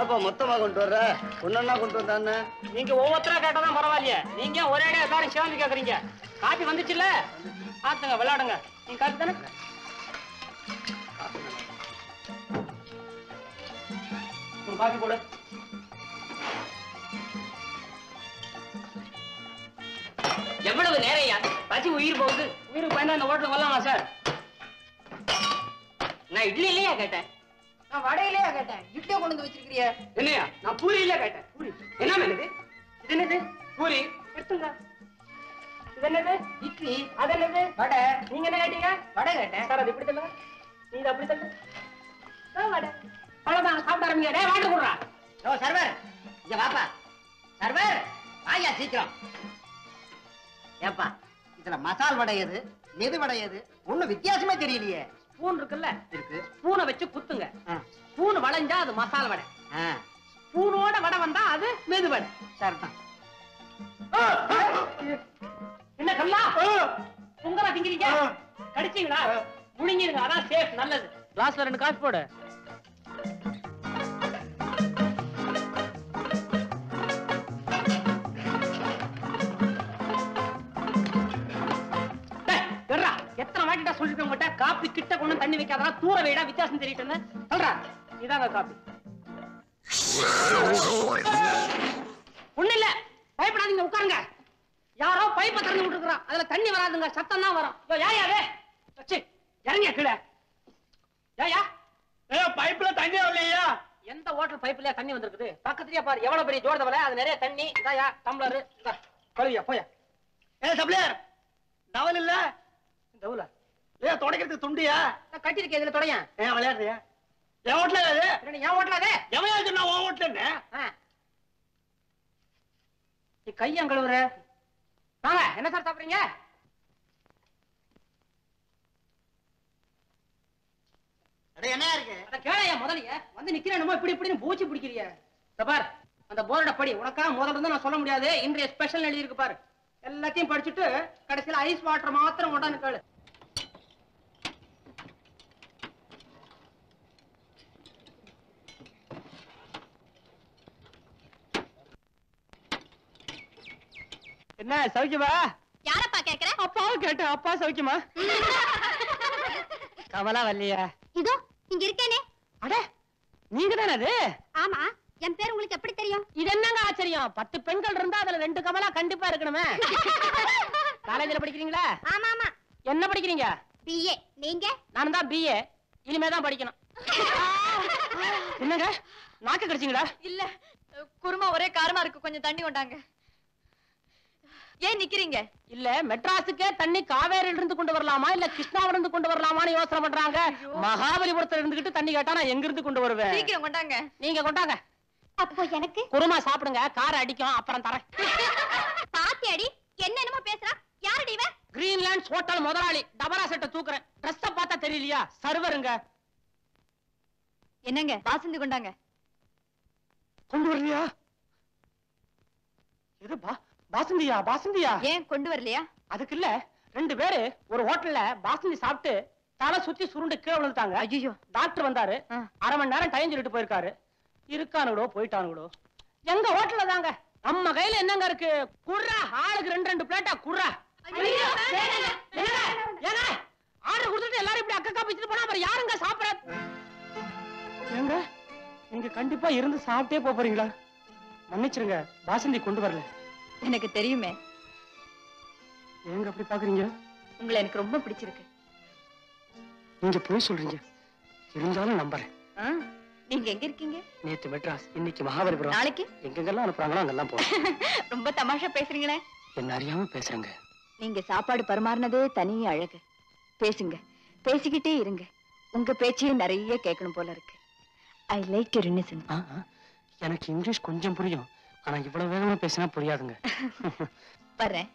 என்னப்பா மொத்தமா கொண்டு வர்ற ஒன்னொன்னா கொண்டு வந்தானே நீங்க ஒவ்வொருத்தரா கேட்டாதான் பரவாயில்லையே நீங்க ஒரே அடியா எல்லாரும் சேர்ந்து கேக்குறீங்க காப்பி வந்துச்சுல்ல ஆத்துங்க விளையாடுங்க நீங்க காப்பி தானே உன் காப்பி போடு எவ்வளவு நேரையா பசி உயிர் போகுது உயிருக்கு பயந்தா இந்த ஹோட்டலுக்கு வரலாமா சார் நான் இட்லி இல்லையா கேட்டேன் நான் வடையிலேயே கேட்டேன் இட்லியை கொண்டு வந்து வச்சிருக்கிறிய என்னையா நான் பூரி இல்ல கேட்டேன் பூரி என்ன வேணுது இது என்னது பூரி எடுத்துங்க இது என்னது இட்லி அது என்னது வடை நீங்க என்ன கேட்டீங்க வடை கேட்டேன் சார் அது இப்படி தள்ளுங்க நீ இது அப்படி தள்ளு ஆ, வடை அவ்வளவுதான் சாப்பிட ஆரம்பிங்க டேய் வாட்டு கொடுறா ஓ சர்வர் இங்க வாப்பா சர்வர் வாயா சீக்கிரம் ஏப்பா இதுல மசால் வடை எது மெது வடை எது ஒண்ணும் வித்தியாசமே தெரியலையே ஸ்பூன் இருக்குல்ல இருக்கு ஸ்பூனை வச்சு குத்துங்க ஆ, ஸ்பூன் வளைஞ்சா அது மசால் வடை ஆ, ஸ்பூனோட வடை வந்தா அது மெது வடை சரிதான் என்ன கல்லா பொங்கலா திங்கிறீங்க கடிச்சீங்களா முழுங்கிருங்க அதான் சேஃப் நல்லது கிளாஸ்ல ரெண்டு காசு போடு டேய், வெர்றா, எத்தனை வாட்டிடா சொல்லிருக்கேன் உங்ககிட்ட காப்பி கிட்ட கொண்டு வந்து தண்ணி வைக்காதா தூர வைடா வித்தியாசம் தெரியிட்டு சொல்றா இதாங்க காப்பி ஒண்ணு இல்ல பயப்படாதீங்க உட்காருங்க யாரோ பைப்பை திறந்து விட்டுருக்கான் அதுல தண்ணி வராதுங்க சத்தம் தான் வரும் இதோ யார் யாரு ச்சீ, இறங்கிய கீழே ஏயா பைப்ல தண்ணி வரலையா எந்த ஓட்டல் பைப்லயா தண்ணி வந்திருக்குது பக்கத்துலயே பாரு எவ்வளவு பெரிய ஜோட தவளை அது நிறைய தண்ணி இதாயா டம்ளர் இந்தா கழுவியா போயா ஏ சப்ளையர் டவல் இல்ல தவுல ஏ துடைக்கிறதுக்கு துண்டியா கட்டிருக்கேன் இதுல தொடையன் ஏன் விளையாடுறியா என் வீட்டுல அது என்னடி, ஏன் ஓட்டல அதே எவையா சொன்னா உன் வீட்டுல என்ன நீ கையன் கழுவுற வாங்க என்ன சார் சாப்பிடுறீங்க அட என்ன இருக்கு அட கேளையா முதலைய வந்து நிக்கிறேன் இப்படி இப்படின்னு பூச்சி பிடிக்கிறிய இந்த பார் அந்த போர்ட படி உனக்காக முதல்ல இருந்து நான் சொல்ல முடியாது இன்றைய ஸ்பெஷல் எழுதி இருக்கு பாரு எல்லாத்தையும் படிச்சுட்டு கடைசியில ஐஸ் வாட்டர் மாத்திரம் கொண்டாந்து கேளு என்ன சௌக்கியமா யாரப்பா கேக்குற அப்பாவை கேட்டேன் அப்பா சௌக்கியமா கமலா வரலையா இதோ இங்க இருக்கேனே அட நீங்க தானே அது ஆமா என் பேர் உங்களுக்கு எப்படி தெரியும் இது என்னங்க ஆச்சரியம் பத்து பெண்கள் இருந்தா அதுல ரெண்டு கமலா கண்டிப்பா இருக்கணுமே காலேஜ்ல படிக்கிறீங்களா ஆமா ஆமா என்ன படிக்கிறீங்க பிஏ நீங்க நானும் தான் பிஏ இனிமே தான் படிக்கணும் என்னங்க நாக்கு கடிச்சிங்களா இல்ல குருமா ஒரே காரமா இருக்கு கொஞ்சம் தண்ணி கொண்டாங்க ஏன் நிக்கிறீங்க இல்ல மெட்ராஸுக்கே தண்ணி காவேரியில இருந்து கொண்டு வரலாமா இல்ல கிருஷ்ணாவில இருந்து கொண்டு வரலாமான்னு யோசனை பண்றாங்க மகாபலிபுரத்துல இருந்துகிட்டு தண்ணி கேட்டா நான் எங்க இருந்து கொண்டு வருவேன் சீக்கிரம் கொண்டாங்க நீங்க கொண்டாங்க அப்போ எனக்கு குருமா சாப்பிடுங்க கார் அடிக்கும் அப்புறம் தரேன் பாத்தி அடி என்ன என்னமோ பேசுறா யாரடி இவன் கிரீன்லாண்ட்ஸ் ஹோட்டல் முதலாளி டபரா செட்டை தூக்குறேன் ட்ரெஸ்ஸ பார்த்தா தெரியலையா சர்வருங்க என்னங்க வாசந்தி கொண்டாங்க கொண்டு வரலையா எது பா பாசந்தியா பாசந்தியா ஏன் கொண்டு வரலையா அதுக்கு இல்ல ரெண்டு பேரு ஒரு ஹோட்டல்ல பாசந்தி சாப்பிட்டு தலை சுத்தி சுருண்டு கீழே விழுந்துட்டாங்க ஐயோ டாக்டர் வந்தாரு ஆ. அரை மணி நேரம் டைம் சொல்லிட்டு போயிருக்காரு இருக்கானுங்களோ போயிட்டானுங்களோ எங்க ஹோட்டல்ல தாங்க நம்ம கையில என்னங்க இருக்கு குர்ரா ஆளுக்கு ரெண்டு ரெண்டு பிளேட்டா குர்ரா ஆர்டர் கொடுத்துட்டு எல்லாரும் இப்படி அக்கா பிச்சுட்டு போனா அப்புறம் யாருங்க சாப்பிட ஏங்க நீங்க கண்டிப்பா இருந்து சாப்பிட்டே போப் போறீங்களா மன்னிச்சிருங்க பாசந்தி கொண்டு வரல எனக்கு தெரியுமே ஏங்க அப்படி பாக்குறீங்க உங்களை எனக்கு ரொம்ப பிடிச்சிருக்கு நீங்க போய் சொல்றீங்க இருந்தாலும் நம்புறேன் ஆ, நீங்க எங்க இருக்கீங்க நேத்து மெட்ராஸ் இன்னைக்கு மகாபலிபுரம் நாளைக்கு எங்கெங்கெல்லாம் அனுப்புறாங்களோ அங்கெல்லாம் போறேன் ரொம்ப தமாஷா பேசுறீங்களே என்ன அறியாம பேசுறேங்க நீங்க சாப்பாடு பரிமாறினதே தனி அழகு பேசுங்க பேசிக்கிட்டே இருங்க உங்க பேச்சையே நிறைய கேட்கணும் போல இருக்கு I like your innocent ah, ah. எனக்கு இங்கிலீஷ் கொஞ்சம் புரியும் ஆனா இவ்வளவு வேகமா பேசினா புரியாதுங்க வர்றேன்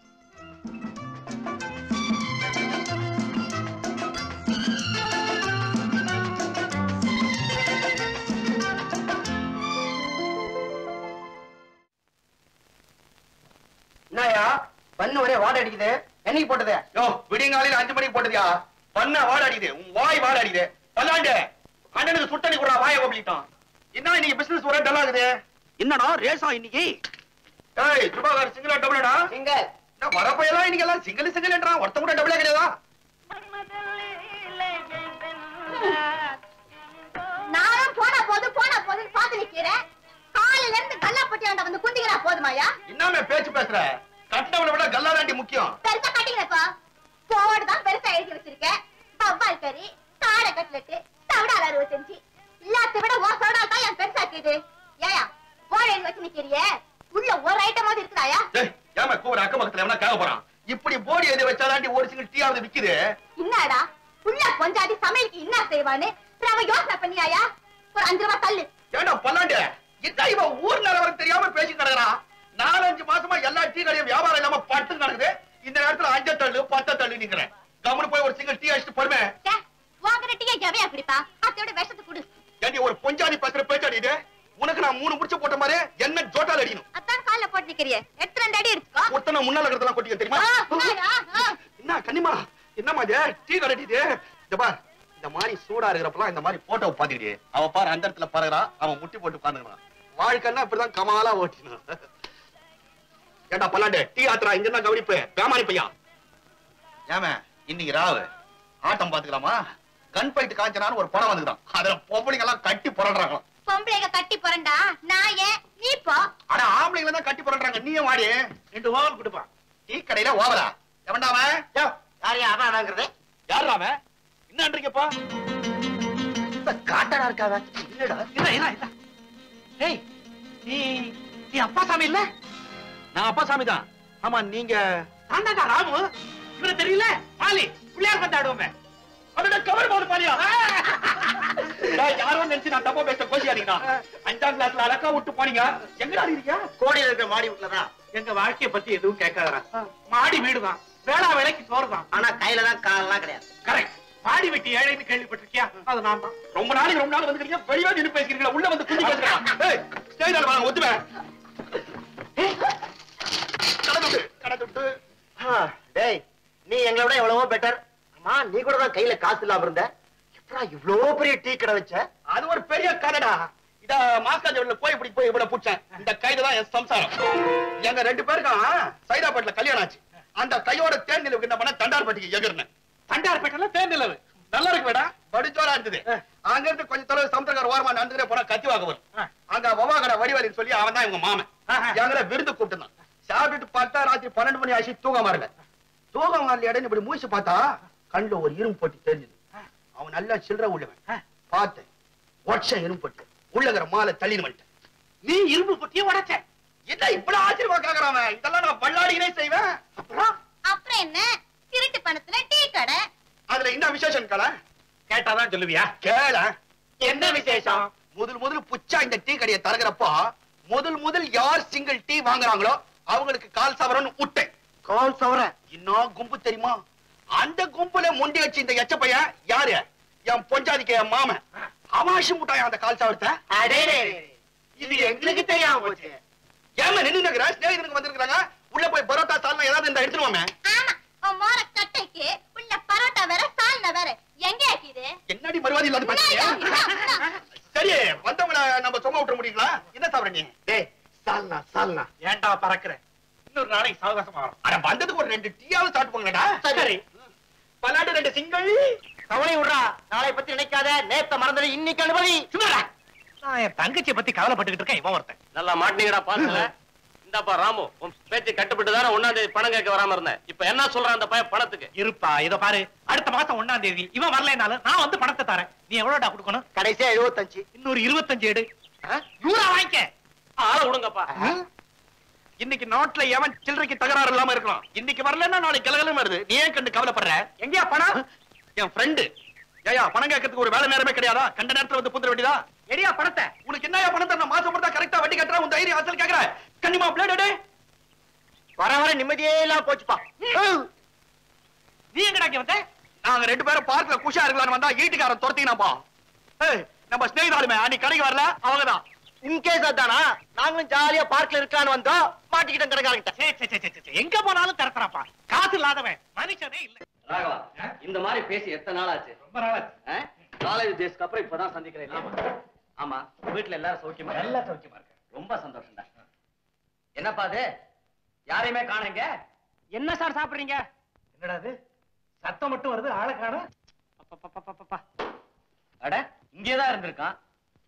என்னயா பண்ணு ஒரே வாடை அடிக்குது என்னைக்கு போட்டது யோ விடியங்காலையில அஞ்சு மணிக்கு போட்டதியா பண்ண வாட அடிக்குது உன் வாய் வாட அடிக்குது பல்லாண்டு அண்ணனுக்கு சுட்டணி கூட வாய கொப்பளிட்டான் என்ன இன்னைக்கு பிசினஸ் ஒரே டல் ஆகுது என்னடா ரேசா இன்னைக்கு ஏய் சுபாகர் சிங்கிளா டபுளடா இங்க என்ன வரப்பையெல்லாம் இன்னைக்கு எல்லாம் சிங்கிள் சிங்கிள்ன்றா ஒருத்த கூட டபுளே கிடையாதா நானும் போனா போது போனா போது பாத்து நிக்கிறேன் காலையில இருந்து கல்லாப்பட்டி ஆண்ட வந்து குந்திக்கிறா போதுமாயா என்னமே பேச்சு பேசுற கட்டினவனை விட கல்லாதாண்டி முக்கியம் பெருசா கட்டிக்கிறப்பா போடு தான் பெருசா எழுதி வச்சிருக்கேன் வவ்வால் கறி காடை கட்லெட்டு தவிடால அறுவை செஞ்சு எல்லாத்தை விட ஓ சோடா தான் என் பெருசாக்குது ஏயா போட எழுதி வச்சு நிக்கிறியே உள்ள ஒரு ஐட்டமாவது இருக்குதாயா ஏய் ஏமா கூற அக்கம் பக்கத்துல எவனா கேட்க போறான் இப்படி போடி எழுதி வச்சாதாண்டி ஒரு சிங்கிள் டீ ஆகுது விக்குது என்னடா உள்ள கொஞ்சாடி சமையலுக்கு என்ன செய்வான்னு அவன் யோசனை பண்ணியாயா ஒரு அஞ்சு ரூபாய் தள்ளு ஏண்டா பல்லாண்டு இதான் இவன் ஊர் நிலவரம் தெரியாம பேசி கிடக்குறான் நாலஞ்சு மாசமா எல்லா டீ கடையும் வியாபாரம் இல்லாம பட்டு நடக்குது இந்த நேரத்துல அஞ்ச தள்ளு பத்த தள்ளு நிக்கிறேன் கம்முனு போய் ஒரு சிங்கிள் டீ அடிச்சுட்டு பொறுமை ச்சே, வாங்குற டீயை எவையா குடிப்பா அத்தையோட விஷத்தை குடு ஏண்டி ஒரு பொஞ்சாதி பேசுற பேச்சாடி இது உனக்கு நான் மூணு முடிச்சு போட்ட மாதிரி என்ன ஜோட்டால அடிக்கணும் அத்தான் கால்ல போட்டு நிக்கிறியே எடுத்து ரெண்டு அடி எடுத்துக்கோ ஒருத்தனை முன்னால இருக்கிறதெல்லாம் கொட்டிக்க தெரியுமா ஆ, முன்னாடியா? ஆ. என்ன கண்ணிமா என்னம்மா இது டீ கடை இது இந்த பார் இந்த மாதிரி சூடா இருக்கிறப்பலாம் இந்த மாதிரி போட்டோ பாத்துக்கிட்டே அவன் பாரு அந்த இடத்துல பாருறா அவன் முட்டி போட்டு பாருங்கிறான் வாழ்க்கைன்னா இப்படிதான் கமாலா ஓட்டினான் ஏண்டா பல்லாண்டு டீ ஆத்துறா இங்க தான் கவனிப்பு பேமானி பையா ஏமே இன்னைக்கு ராவு ஆட்டம் பாத்துக்கலாமா கன் ஃபைட் காஞ்சனான்னு ஒரு படம் வந்துதான் அதுல பொம்பளைங்க எல்லாம் கட்டி புரள்றாங்களாம் பொம்பளைங்க கட்டி போறண்டா நான் ஏன் நீ போ ஆனா ஆம்பளைங்க தான் கட்டி புரள்றாங்க நீயும் வாடி ரெண்டு ஓவல் கொடுப்பான் டீ கடையில ஓவலா எவன்டா அவன் யோ, யாரையா அதான் வாங்குறது யாரா அவன் என்னன்றீங்கப்பா காட்டடா இருக்காவ இல்லடா இல்ல இல்ல இல்ல ஏய் நீ நீ அப்பா சாமி இல்ல நான் அப்பா சாமி தான் ஆமா நீங்க தாண்டாடா ராமு இவரு தெரியல பாலி பிள்ளையார் கொண்டாடுவோமே அதோட கவர் போடு பாரியா யாரோ நினைச்சு நான் தப்பா பேச கோஷியாதீங்கண்ணா அஞ்சாம் கிளாஸ்ல அழகா விட்டு போனீங்க எங்கடா இருக்கீங்க கோடியில இருக்கிற மாடி வீட்டுலதான் எங்க வாழ்க்கைய பத்தி எதுவும் கேட்காதடா மாடி வீடுதான் வேளா வேலைக்கு சோறுதான் ஆனா கையில தான் காலெல்லாம் கிடையாது கரெக்ட் மாடி வெட்டி ஏழைன்னு கேள்விப்பட்டிருக்கியா அது நான் தான் ரொம்ப நாளைக்கு ரொம்ப நாள் வந்துக்கிறீங்க வெளியே நின்று பேசிக்கிறீங்க உள்ள வந்து குஞ்சு பேசுறேன் ஏய் ஸ்டேஜ் வாங்க ஒத்துவேன் கடந்துட்டு கடந்துட்டு டேய் நீ எங்களை விட எவ்வளவோ பெட்டர் அம்மா நீ கூட தான் கையில காசு இல்லாம இருந்த எப்படா இவ்ளோ பெரிய டீ கடை வச்ச அது ஒரு பெரிய கதைடா இத மாஸ்காஜோட போய் இப்படி போய் இவ்வளவு புடிச்சேன் இந்த கைது தான் என் சம்சாரம் எங்க ரெண்டு பேருக்கும் சைதாப்பேட்ல கல்யாணம் ஆச்சு அந்த கையோட தேன் நிலவுக்கு என்ன பண்ண தண்டார்பட்டிக்கு எகிர்னேன் தண்டார்பேட்டல தேர்நிலவு நல்லா இருக்கு வேடா படுச்சோரா இருந்தது அங்க இருந்து கொஞ்சம் தொலைவு சமுத்திரக்கார ஓரமா நடந்துக்கிட்டே போனா கத்தி வாங்க வரும் அங்க வவா கடை வடிவாளின்னு சொல்லி அவன் தான் இவங்க மாமன் எங்களை விருந்து கூப்பிட்டுருந்தான் சாப்பிட்டுட்டு பார்த்தா ராத்திரி பன்னெண்டு மணி ஆச்சு தூக்கம் வரல தூக்கம் வரலையாடன்னு இப்படி மூச்சு பார்த்தா கண்ணுல ஒரு இரும்பு போட்டு தெரிஞ்சது அவன் நல்லா சில்லற உள்ளவன் பார்த்தேன் ஒட்ச இரும்பு போட்டு உள்ளங்கிற மாலை தள்ளின்னு வந்துட்டேன் நீ இரும்பு பொட்டிய உடைச்ச என்ன இவ்வளவு ஆச்சரியமா கேக்குறான் இதெல்லாம் நான் பல்லாடினே செய்வேன் அப்புறம் அப்புறம் என்ன திருட்டு பணத்துல டீ கடை அதுல என்ன விசேஷம் கல கேட்டாதான் சொல்லுவியா கேள என்ன விசேஷம் முதல் முதல் புச்சா இந்த டீ கடையை தரகிறப்போ முதல் முதல் யார் சிங்கிள் டீ வாங்குறாங்களோ அவங்களுக்கு கால் சவரன் விட்டேன் கால் சவர இன்னும் கும்பு தெரியுமா அந்த கும்புல முண்டி வச்சு இந்த எச்ச பையன் யாரு என் பொஞ்சாதிக்கு என் மாமன் அமாஷி முட்டாய் அந்த கால் சவரத்தை அடே இது எங்களுக்கு தெரியாம போச்சு ஏமா நின்னு நிக்கிற ஸ்நேகிதனுக்கு வந்திருக்காங்க உள்ள போய் பரோட்டா சால்னா ஏதாவது இந்த எடுத்துருவாமே ஆமா உன் மோர கட்டைக்கு உள்ள பரோட்டா வேற சால்னா வேற எங்க ஆக்கிது என்னடி மறுவாதி இல்லாத பேசுறீங்க சரி வந்தவங்கள நம்ம சும்மா விட்டுற முடியுங்களா என்ன சாப்பிட நீ டேய் சால்னா சால்னா ஏன்டா பறக்குற இன்னொரு நாளைக்கு சாவகாசம் ஆகும் அட வந்ததுக்கு ஒரு ரெண்டு டீயாவது சாப்பிட்டு போங்கடா சரி பல்லாண்டு ரெண்டு சிங்கிள் கவலை விடுறா நாளை பத்தி நினைக்காத நேத்த மறந்தது இன்னைக்கு அனுபவி சும்மாடா நான் என் தங்கச்சியை பத்தி கவலைப்பட்டுக்கிட்டு இருக்கேன் இவன் ஒருத்தன் நல்லா மாட்டினீங்கடா பாத்துல இந்தாப்பா ராமு உன் பேச்சு கட்டுப்பட்டு தானே ஒன்னாம் தேதி பணம் கேட்க வராம இருந்தேன் இப்ப என்ன சொல்றான் அந்த பையன் பணத்துக்கு இருப்பா இத பாரு அடுத்த மாசம் ஒண்ணாம் தேதி இவன் வரலைனாலும் நான் வந்து பணத்தை தரேன் நீ எவ்வளவுடா கொடுக்கணும் கடைசியா எழுபத்தஞ்சு இன்னொரு இருபத்தஞ்சு எடு நூறா வாங்கிக்க ஆள விடுங்கப்பா இன்னைக்கு நாட்டுல எவன் சில்லறைக்கு தகராறு இல்லாம இருக்கலாம் இன்னைக்கு வரலன்னா நாளைக்கு கலகலம் வருது நீ ஏன் கண்டு கவலைப்படுற எங்கயா பணம் என் ஃப்ரெண்டு ஏயா பணம் கேட்கறதுக்கு ஒரு வேலை நேரமே கிடையாதா கண்ட நேரத்துல வந்து புந்துட வேண்டியதா எடியா பணத்தை உனக்கு என்னயா பணத்தை நான் மாசம் மட்டும் கரெக்டா வட்டி கட்டுறேன் உன் தைரியம் அசல் கேக்குற கண்டிப்பா பிளேட் வர வர நிம்மதியே இல்லாம போச்சுப்பா நீ எங்கடா இங்க வந்த நாங்க ரெண்டு பேரும் பார்க்ல குஷா இருக்கலாம்னு வந்தா ஈட்டுக்காரன் துரத்தினாப்பா ஏய் நம்ம ஸ்நேகிதாலுமே அன்னைக்கு கடைக்கு வரல அவங்கதான் இன்கேஸ் அதானா நாங்களும் ஜாலியா பார்க்ல இருக்கலாம்னு வந்தோம் மாட்டிக்கிட்டோம் கடைக்காரங்கிட்ட சே, சே, சே, சே, சே, எங்க போனாலும் திறத்துறாப்பா காசு இல்லாதவன் மனுஷனே இல்ல ராகவா இந்த மாதிரி பேசி எத்தனை நாள் ஆச்சு ரொம்ப நாளாச்சு காலேஜ் டேஸ்க்கு அப்புறம் இப்பதான் சந்திக்கிறேன் ஆமா வீட்டுல எல்லாரும் சௌக்கியமா நல்லா சௌக்கியமா இருக்கு ரொம்ப சந்தோஷம்டா என்னப்பா அது யாரையுமே காணுங்க என்ன சார் சாப்பிடுறீங்க என்னடா இது சத்தம் மட்டும் வருது ஆளை காணோம் அப்பப்பப்பப்பப்பா. அட இங்கேதான் இருந்திருக்கான்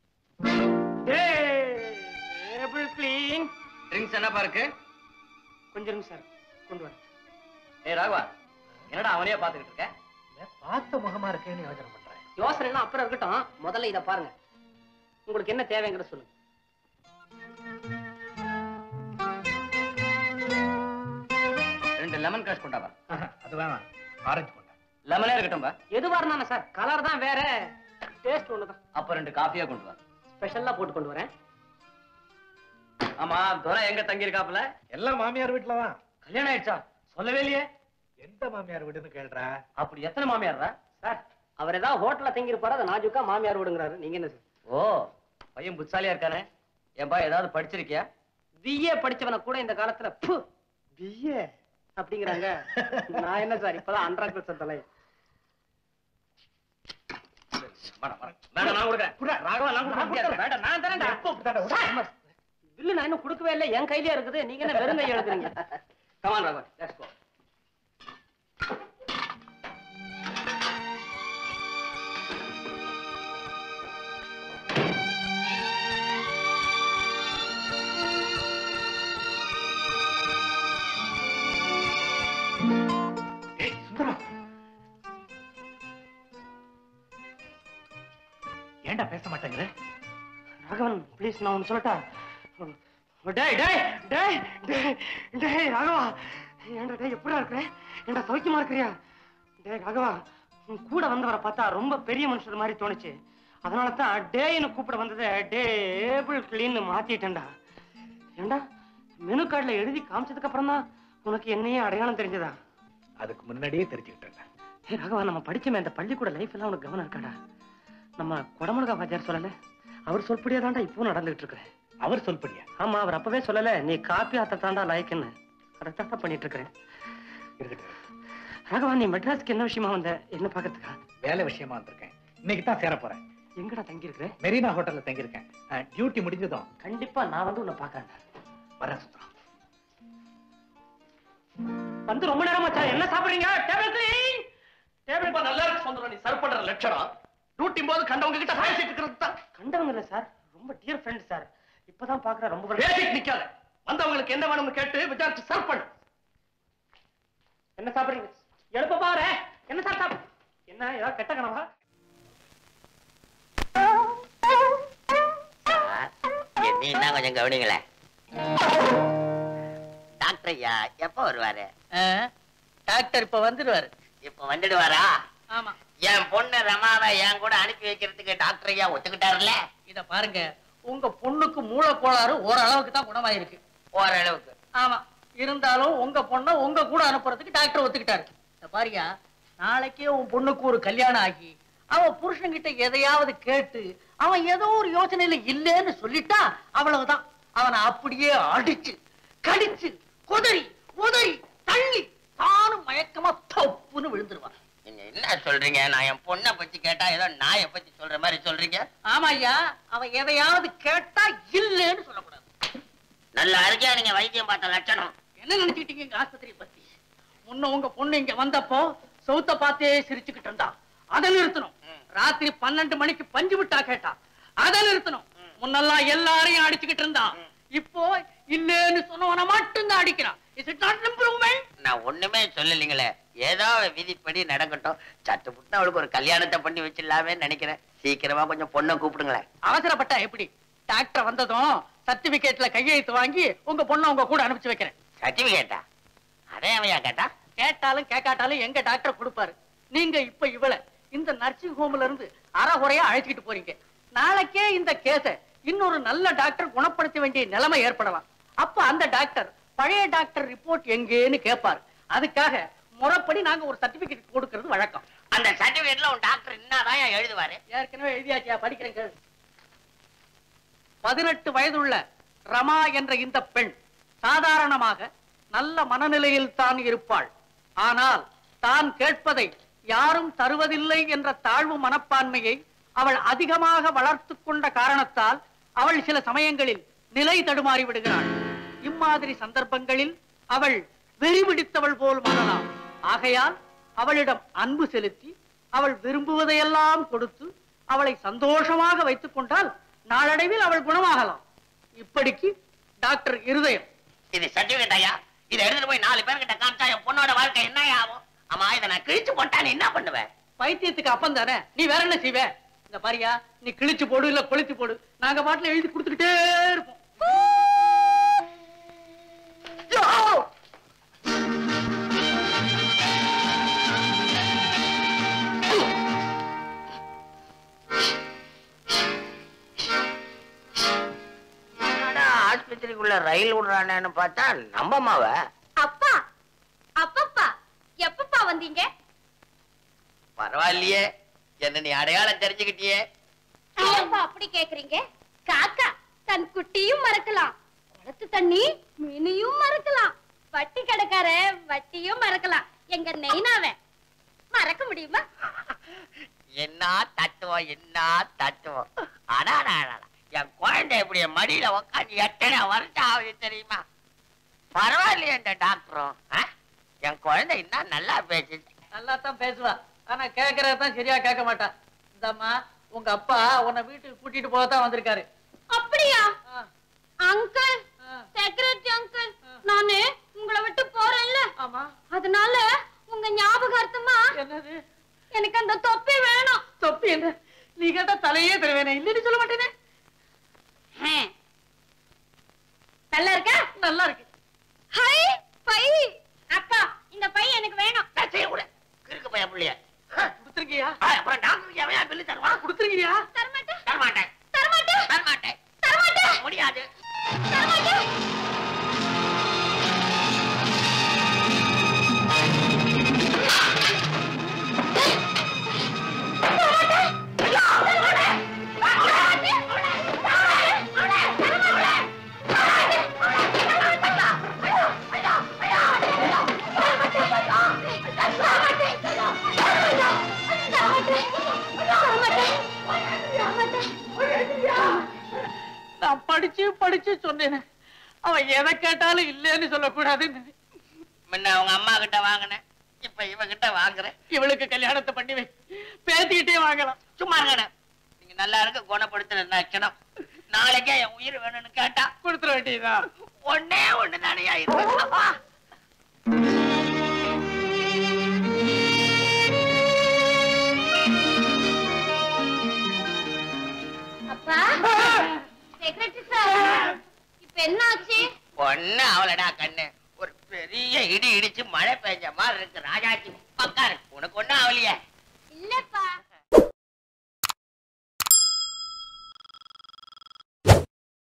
டேபிள் கிளீன் ட்ரிங்க்ஸ் என்னப்பா இருக்கு கொஞ்சம் இருங்க சார் கொண்டு வரேன் ஏய் ராகவா என்னடா அவனையே பாத்துக்கிட்டு இருக்க இல்ல, பார்த்த முகமா இருக்கேன்னு யோசனை பண்றேன் யோசனை அப்புறம் இருக்கட்டும் முதல்ல இத பாருங்க உங்களுக்கு என்ன தேவைங்கிறத சொல்லுங்க ரெண்டு லெமன் கிராஷ் கொண்டாவா ஆஹா, அது வேணாம் ஆரஞ்சு கொண்டா லெமனே இருக்கட்டும்பா எதுவா இருந்தாலும் சார் கலர் தான் வேற டேஸ்ட் ஒண்ணுதான் அப்ப ரெண்டு காஃபியா கொண்டு வா ஸ்பெஷலா போட்டு கொண்டு வரேன் ஆமா துரை எங்க தங்கி இருக்காப்ல எல்லாம் மாமியார் வீட்டுல தான் கல்யாணம் ஆயிடுச்சா சொல்லவே இல்லையே எந்த மாமியார் வீடுன்னு கேள்றா அப்படி எத்தனை மாமியார்ரா சார் அவர் ஏதாவது ஹோட்டல்ல தங்கி இருப்பாரு அதை நாஜுக்கா மாமியார் விடுங்கிறாரு நீங்க என்ன சார் ஓ பையன் புத்தாலியா இருக்கானே ஏன்பா ஏதாவது படிச்சிருக்கியா பிஏ படிச்சவன கூட இந்த காலத்துல பிஏ அப்படிங்கிறாங்க நான் என்ன சார் இப்பதான் அண்டர் கிளாஸ் தலை வேணாம், வேணாம். வேண்டாம், நான் கொடுக்குறேன். ராகவா, நான் கொடுக்க முடியாது. வேண்டாம், நான் தரேன்டா. பில்லு நான் இன்னும் கொடுக்கவே இல்லை என் கையிலே இருக்குது நீங்க என்ன வெறும் கை எழுதுறீங்க Come on, Raghava, let's go. ஏய் சுந்தரம் ஏன்டா பேச மாட்டேங்கிற ராகவன் ப்ளீஸ் நான் ஒன்று சொல்லட்டா டேய் டேய் டேய் டேய் டேய் ராகவா ஏன்டா டேய் எப்படிடா இருக்கிற ஏன்டா சௌக்கியமா இருக்கிறியா டேய் ராகவா உன் கூட வந்தவரை பார்த்தா ரொம்ப பெரிய மனுஷர் மாதிரி தோணுச்சு அதனால தான் டேன்னு கூப்பிட வந்ததை டேபிள் கிளீன் மாத்திட்டேன்டா ஏன்டா மெனு கார்டில் எழுதி காமிச்சதுக்கு அப்புறம் தான் உனக்கு என்னையே அடையாளம் தெரிஞ்சதா அதுக்கு முன்னாடியே தெரிஞ்சுக்கிட்டேன் ஏ ராகவா நம்ம படிச்சோமே அந்த பள்ளிக்கூட லைஃப் எல்லாம் உனக்கு கவனம் இருக்காடா நம்ம குடமுழுகா வாத்தியார் சொல்லல அவர் சொல்படியா தாண்டா இப்போ நடந்துகிட்டு இருக்கிறேன் அவர் சொல்படியா ஆமா அவர் அப்பவே சொல்லல நீ காப்பி ஆத்த தாண்டா லாய்க்குன்னு அதை தாண்டா பண்ணிட்டு இருக்கிறேன் இருக்கட்டும் ராகவா நீ மெட்ராஸ்க்கு என்ன விஷயமா வந்த என்ன பாக்கிறதுக்கா வேலை விஷயமா வந்திருக்கேன் இன்னைக்கு தான் சேர போறேன் எங்கடா தங்கி இருக்கிற மெரினா ஹோட்டல்ல தங்கியிருக்கேன் டியூட்டி முடிஞ்சதும் கண்டிப்பா நான் வந்து உன்னை பாக்கறேன் வரேன் சுந்தரம் வந்து ரொம்ப நேரம் ஆச்சா என்ன சாப்பிடுறீங்க டேபிள் கிளீன் டேபிள் பா நல்லா இருக்கு சொந்தம் நீ சர்வ் பண்ற லட்சணம் டியூட்டி போது கண்டவங்க கிட்ட பேசிட்டு இருக்கிறது தான் கண்டவங்க இல்ல சார் ரொம்ப டியர் ஃப்ரெண்ட் சார் இப்பதான் பாக்குறேன் ரொம்ப பேசிட்டு நிக்காத வந்தவங்களுக்கு என்ன வேணும்னு கேட்டு விசாரிச்சு சர்வ் பண்ணு என்ன சாப்பிடுறீங்க எழுப்ப பாரு என்ன சார் சாப்பிடு என்ன ஏதாவது கெட்ட கனவா என்ன கொஞ்சம் கவனிங்களேன் டாக்டர் ஐயா எப்ப வருவாரு டாக்டர் இப்ப வந்துடுவாரு இப்ப வந்துடுவாரா ஆமா என் பொண்ணு ரமாவை என் கூட அனுப்பி வைக்கிறதுக்கு டாக்டர் ஐயா ஒத்துக்கிட்டாருல்ல இத பாருங்க உங்க பொண்ணுக்கு மூளைக்கோளாறு ஓரளவுக்கு தான் குணமாயிருக்கு ஓரளவுக்கு ஆமா இருந்தாலும் உங்க பொண்ண உங்க கூட அனுப்புறதுக்கு டாக்டர் ஒத்துக்கிட்டாரு இத பாரியா நாளைக்கே உன் பொண்ணுக்கு ஒரு கல்யாணம் ஆகி அவன் புருஷன்கிட்ட எதையாவது கேட்டு அவன் ஏதோ ஒரு யோசனையில இல்லைன்னு சொல்லிட்டா அவ்வளவுதான் அவனை அப்படியே அடிச்சு கடிச்சு குதறி உதறி தள்ளி தானும் மயக்கமா தப்புன்னு விழுந்துருவான் நீங்க என்ன சொல்றீங்க நான் என் பொண்ணை பத்தி கேட்டா ஏதோ நாயை பத்தி சொல்ற மாதிரி சொல்றீங்க ஆமா ஐயா அவன் எதையாவது கேட்டா இல்லைன்னு சொல்லக்கூடாது நல்ல அருகே நீங்க வைத்தியம் பார்த்த லட்சணம் என்ன நினைச்சுக்கிட்டீங்க எங்க ஆஸ்பத்திரி பத்தி முன்ன உங்க பொண்ணு இங்க வந்தப்போ சவுத்த பார்த்தே சிரிச்சுக்கிட்டு இருந்தா அதை நிறுத்தணும் ராத்திரி பன்னெண்டு மணிக்கு பஞ்சு விட்டா கேட்டா அதை நிறுத்தணும் முன்னெல்லாம் எல்லாரையும் அடிச்சுக்கிட்டு இருந்தான் இப்போ இல்லேன்னு சொன்னவன மட்டும்தான் அடிக்கிறான் இஸ் இட் நாட் இம்ப்ரூவ்மெண்ட் நான் ஒண்ணுமே சொல்லலைங்களே ஏதோ விதிப்படி நடக்கட்டும் சட்டு புட்டு அவளுக்கு ஒரு கல்யாணத்தை பண்ணி வச்சிடலாமே நினைக்கிறேன் சீக்கிரமா கொஞ்சம் பொண்ணை கூப்பிடுங்களேன் அவசரப்பட்டா எப்படி டாக்டர் வந்ததும் சர்டிபிகேட்ல கையெழுத்து வாங்கி உங்க பொண்ணை உங்க கூட அனுப்பிச்சு வைக்கிறேன் சர்டிபிகேட்டா அதே அவையா கேட்டா கேட்டாலும் கேட்காட்டாலும் எங்க டாக்டர் கொடுப்பாரு நீங்க இப்ப இவள இந்த நர்சிங் ஹோம்ல இருந்து அறகுறையா அழைச்சிட்டு போறீங்க நாளைக்கே இந்த கேஸ இன்னொரு நல்ல டாக்டர் குணப்படுத்த வேண்டிய நிலைமை ஏற்படலாம் அப்ப அந்த டாக்டர் பழைய டாக்டர் ரிப்போர்ட் எங்கேன்னு கேட்பாரு அதுக்காக முறைப்படி நாங்க ஒரு சர்டிபிகேட் கொடுக்கிறது வழக்கம் அந்த சர்டிபிகேட்ல உன் டாக்டர் என்னதான் எழுதுவாரு ஏற்கனவே எழுதியாச்சியா படிக்கிறேன் கேளு. பதினெட்டு வயதுள்ள ரமா என்ற இந்த பெண் சாதாரணமாக நல்ல மனநிலையில் தான் இருப்பாள் ஆனால் தான் கேட்பதை யாரும் தருவதில்லை என்ற தாழ்வு மனப்பான்மையை அவள் அதிகமாக வளர்த்து கொண்ட காரணத்தால் அவள் சில சமயங்களில் நிலை தடுமாறி விடுகிறாள் இம்மாதிரி சந்தர்ப்பங்களில் அவள் வெறி பிடித்தவள் போல் மாறலாம் ஆகையால் அவளிடம் அன்பு செலுத்தி அவள் விரும்புவதையெல்லாம் கொடுத்து அவளை சந்தோஷமாக வைத்துக் கொண்டால் நாளடைவில் அவள் குணமாகலாம் இப்படிக்கு டாக்டர் இருதயம் இது சர்டிபிகேட் ஐயா இதை எடுத்துட்டு போய் நாலு பேர்கிட்ட காமிச்சா என் பொண்ணோட வாழ்க்கை என்ன ஆகும் ஆமா இதை நான் கிழிச்சு போட்டா நீ என்ன பண்ணுவேன் பைத்தியத்துக்கு அப்பம் தானே நீ வேற என்ன செய்வ இந்த பாரியா நீ கிழிச்சு போடு இல்ல கொளுத்தி போடு நாங்க பாட்டுல எழுதி கொடுத்துக்கிட்டே இருப்போம் என்னடா ஆஸ்பத்திரிக்குள்ள ரயில் விடுறானேன்னு பார்த்தா நம்ம மாவ அப்பா அப்பப்பா எப்பப்பா வந்தீங்க பரவாயில்லையே என்ன நீ அடையாளம் தெரிஞ்சுக்கிட்டியே ஏன்பா அப்படி கேக்குறீங்க காக்கா தன் குட்டியும் மறக்கலாம் குளத்து தண்ணி மீனையும் மறக்கலாம் வட்டி கடைக்கார வட்டியும் மறக்கலாம் எங்க நெய்னாவன் மறக்க முடியுமா என்ன தத்துவம் என்ன தத்துவம் அடா அடா, அடா, அடா. என் குழந்தை இப்படி என் மடியில உட்காந்து எத்தனை வருஷம் ஆகுது தெரியுமா பரவாயில்லையே இந்த டாக்டரும் ஆ? என் குழந்தை இன்னும் நல்லா பேசுது நல்லா தான் பேசுவா ஆனா கேக்குறதான் சரியா கேட்க மாட்டா இந்தம்மா உங்க அப்பா உன்னை வீட்டுக்கு கூட்டிட்டு போக தான் வந்திருக்காரு அப்படியா ஆ, அங்கிள் ஆ. செக்ரட்டரி அங்கிள் நானு உங்களை விட்டு போறேன்ல ஆமா அதனால உங்க ஞாபகார்த்தமா என்னது எனக்கு அந்த தொப்பி வேணும் தொப்பி என்ன நீ கேட்டா தலையே தருவேனே இல்லைன்னு சொல்ல மாட்டேனே ஹம். நல்லா இருக்கா நல்லா இருக்கு ஹை பை அப்பா இந்த பை எனக்கு வேணும் நான் செய்யக்கூட கிறுக்கு பையன் பிள்ளைய கொடுத்துருக்கியா ஆ, அப்புறம் டாக்டருக்கு எவன் பில்லு தருவான் கொடுத்துருக்கியா தரமாட்டேன் தரமாட்டேன் தரமாட்டேன் தரமாட்டேன் தரமாட்டேன் முடியாது தரமாட்டேன் நான் படிச்சு படிச்சு சொன்னேன் அவன் எதை கேட்டாலும் இல்லைன்னு சொல்லக்கூடாதுன்னு முன்ன அவங்க அம்மா கிட்ட வாங்கினேன் இப்ப இவ கிட்ட வாங்குறேன் இவளுக்கு கல்யாணத்தை பண்ணி வை பேத்திக்கிட்டே வாங்கலாம் சும்மா இருக்கடா நீங்க நல்லா இருக்க குணப்படுத்துற லட்சணம் நாளைக்கே என் உயிர் வேணும்னு கேட்டா கொடுத்துட வேண்டியதுதான் ஒன்னே ஒண்ணு தானையா இருக்கு அப்பா அப்பா செக்ரட்டரி சார் இப்ப என்ன ஆச்சு ஒண்ணு அவளடா கண்ணு ஒரு பெரிய இடி இடிச்சு மழை பெஞ்ச மாதிரி இருக்கு ராஜாச்சி பக்கா இருக்கு உனக்கு ஒண்ணும் அவளியே இல்லப்பா